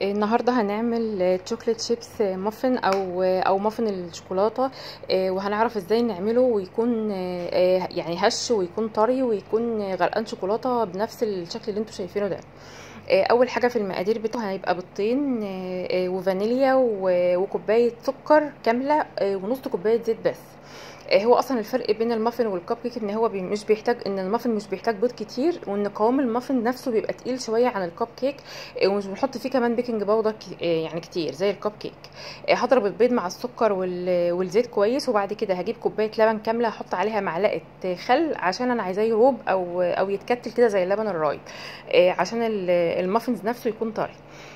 النهارده هنعمل تشوكلت شيبس مافن او او مافن الشوكولاته وهنعرف ازاي نعمله ويكون يعني هش ويكون طري ويكون غرقان شوكولاته بنفس الشكل اللي انتوا شايفينه ده اول حاجه في المقادير بتاعه هيبقى بيضتين وفانيليا وكوبايه سكر كامله ونص كوبايه زيت بس هو اصلا الفرق بين المافن والكب كيك ان هو بي مش بيحتاج ان المافن مش بيحتاج بيض كتير وان قوام المافن نفسه بيبقى تقيل شويه عن الكب كيك ومش بنحط فيه كمان بيكنج باودر يعني كتير زي الكب كيك هضرب البيض مع السكر والزيت كويس وبعد كده هجيب كوبايه لبن كامله احط عليها معلقه خل عشان انا عايزاه يروب او او يتكتل كده زي اللبن الرايب عشان المافنز نفسه يكون طري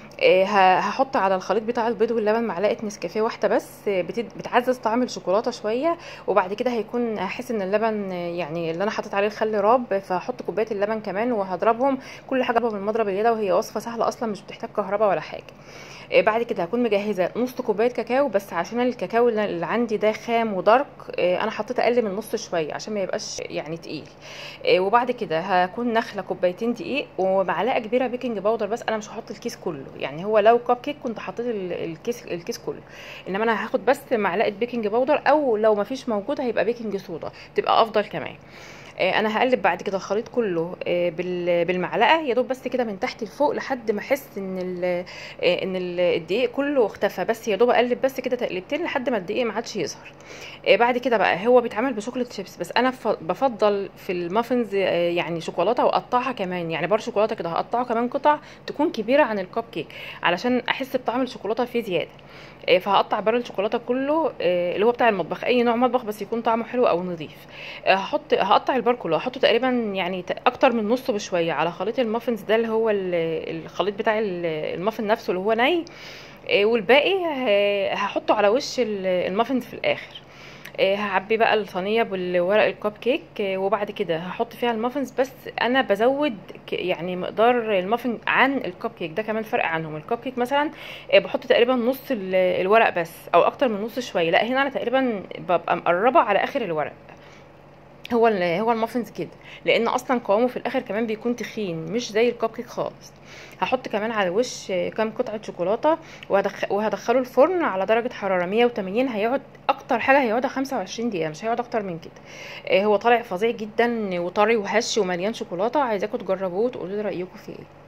هحط على الخليط بتاع البيض واللبن معلقه نسكافيه واحده بس بتعزز طعم الشوكولاته شويه وبعد كده هيكون هحس ان اللبن يعني اللي انا حطيت عليه الخل راب فهحط كوبايه اللبن كمان وهضربهم كل حاجه بالمضرب اليد وهي وصفه سهله اصلا مش بتحتاج كهرباء ولا حاجه بعد كده هكون مجهزه نص كوبايه كاكاو بس عشان الكاكاو اللي عندي ده خام ودارك انا حطيت اقل من نص شويه عشان ما يبقاش يعني تقيل وبعد كده هكون نخله كوبايتين دقيق ومعلقه كبيره بيكنج باودر بس انا مش هحط الكيس كله يعني هو لو كب كيك كنت حطيت الكيس الكيس كله انما انا هاخد بس معلقه بيكنج باودر او لو ما فيش موجود هيبقى بيكنج صودا تبقى افضل كمان انا هقلب بعد كده الخليط كله بالمعلقه يا دوب بس كده من تحت لفوق لحد ما احس ان ال ان الدقيق كله اختفى بس يا دوب اقلب بس كده تقلبتين لحد ما الدقيق ما عادش يظهر بعد كده بقى هو بيتعمل بشوكولاته شيبس بس انا بفضل في المافنز يعني شوكولاته واقطعها كمان يعني بار شوكولاته كده هقطعه كمان قطع تكون كبيره عن الكب كيك علشان احس بطعم الشوكولاته فيه زياده فهقطع بار الشوكولاته كله اللي هو بتاع المطبخ اي نوع مطبخ بس يكون طعمه حلو او نظيف هحط هقطع البار كله هحطه تقريبا يعني اكتر من نصه بشويه على خليط المافنز ده اللي هو الخليط بتاع المافن نفسه اللي هو ني والباقي هحطه على وش المافنز في الاخر هعبي بقى الصينيه بالورق الكب كيك وبعد كده هحط فيها المافنز بس انا بزود يعني مقدار المافن عن الكب كيك ده كمان فرق عنهم الكب كيك مثلا بحط تقريبا نص الورق بس او اكتر من نص شويه لا هنا انا تقريبا ببقى مقربه على اخر الورق هو هو المافنز كده لان اصلا قوامه في الاخر كمان بيكون تخين مش زي الكب كيك خالص هحط كمان على الوش كام قطعه شوكولاته وهدخ... وهدخله الفرن على درجه حراره 180 هيقعد اكتر حاجه هيقعدها 25 دقيقه مش هيقعد اكتر من كده هو طالع فظيع جدا وطري وهش ومليان شوكولاته عايزاكم تجربوه وتقولوا لي رايكم فيه ايه